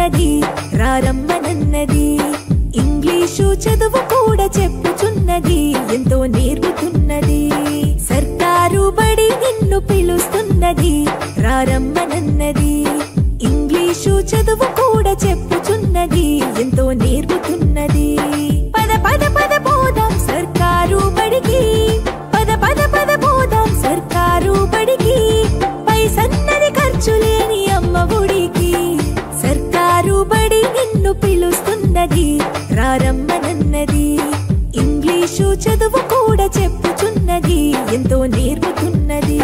చెప్పుచున్నది రారమ్మనన్నది ఇంగ్లీషు చదువు కూడా చెప్పుచున్నది ఎంతో నేర్పుతున్నది సర్కారు బడి నిన్ను పిలుస్తున్నది రారమ్మనన్నది ఇంగ్లీషు చదువు కూడా చెప్పుచున్నది ఎంతో నేర్పుతున్నది పద పద పద పోదాం సర్కారు బడికి పద పద పద పోదాం సర్కారు బడికి పైసన్నది ఖర్చు లేని అమ్మ గుడికి సర్కారు బడి నిన్ను పిలుస్తున్నది రారమ్మనన్నది ఇంగ్లీషు చదువు కూడా చెప్పుచున్నది ఎంతో నేర్పుతున్నది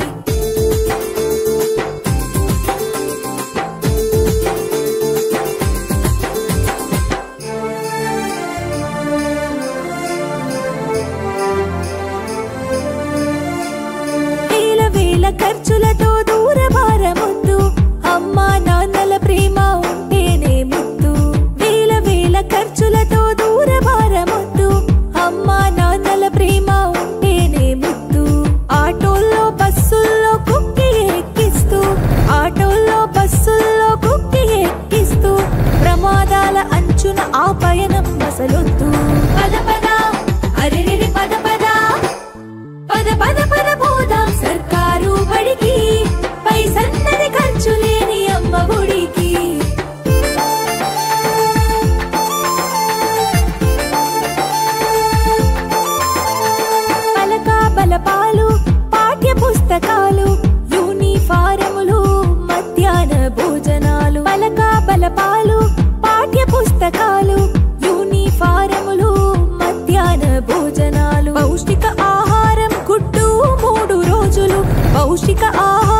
వేల వేల ఖర్చులతో దూర భారమొద్దు అమ్మా నాన్నల ప్రేమ ఉంటేనే ముద్దు వేల వేల ఖర్చులతో దూర భారమొద్దు అమ్మా నాన్నల ప్రేమ ఉంటేనే ముద్దు ఆటోల్లో బస్సుల్లో కుక్కి ఎక్కిస్తూ ఆటోల్లో బస్సుల్లో కుక్కి ఎక్కిస్తూ ప్రమాదాల అంచున ఆ పయనం అసలొద్దు పద పద అరెరెరి పద పద పద పద పద పోదాం సర్కారు బడికి పైసన్నది ఖర్చు లేని అమ్మ గుడికి పలక బలపాలు పాఠ్య పుస్తకాలు యూనిఫారములు మధ్యాహ్న భోజనాలు పలక బలపాలు పాఠ్య పుస్తకాలు యూనిఫారములు మధ్యాహ్న భోజనాలు పౌష్టిక ఆహారం గుడ్డు మూడు రోజులు పౌష్టిక ఆహారం